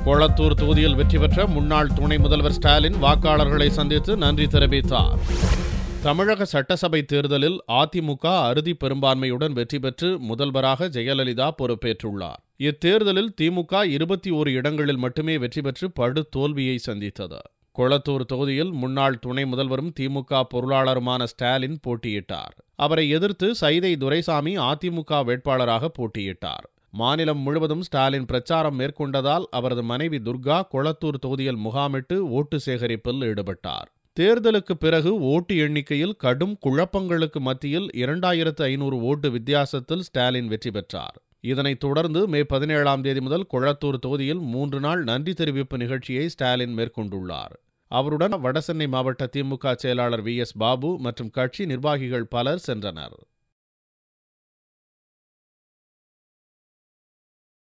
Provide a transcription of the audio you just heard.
கொளத்தூர் தொகுதியில் வெற்றி பெற்ற முன்னாள் துணை முதல்வர் ஸ்டாலின் வாக்காளர்களை சந்தித்து நன்றி தெரிவித்தார் தமிழக சட்டசபை தேர்தலில் அதிமுக அறுதி பெரும்பான்மையுடன் வெற்றி பெற்று முதல்வராக ஜெயலலிதா பொறுப்பேற்றுள்ளார் இத்தேர்தலில் திமுக இருபத்தி ஓரு இடங்களில் மட்டுமே வெற்றி பெற்று படு தோல்வியை சந்தித்தது கொளத்தூர் தொகுதியில் முன்னாள் துணை முதல்வரும் திமுக பொருளாளருமான ஸ்டாலின் போட்டியிட்டார் அவரை எதிர்த்து சைதை துரைசாமி அதிமுக வேட்பாளராக போட்டியிட்டார் மாநிலம் முழுவதும் ஸ்டாலின் பிரச்சாரம் மேற்கொண்டதால் அவரது மனைவி துர்கா கொளத்தூர் தொகுதியில் முகாமிட்டு ஓட்டு சேகரிப்பில் ஈடுபட்டார் தேர்தலுக்கு பிறகு ஓட்டு எண்ணிக்கையில் கடும் குழப்பங்களுக்கு மத்தியில் இரண்டாயிரத்து ஐநூறு ஓட்டு வித்தியாசத்தில் ஸ்டாலின் வெற்றி பெற்றார் இதனைத் தொடர்ந்து மே பதினேழாம் தேதி முதல் கொளத்தூர் தொகுதியில் மூன்று நாள் நன்றி தெரிவிப்பு நிகழ்ச்சியை ஸ்டாலின் மேற்கொண்டுள்ளார் அவருடன் வடசென்னை மாவட்ட திமுக செயலாளர் வி எஸ் பாபு மற்றும் கட்சி நிர்வாகிகள் பலர் சென்றனர்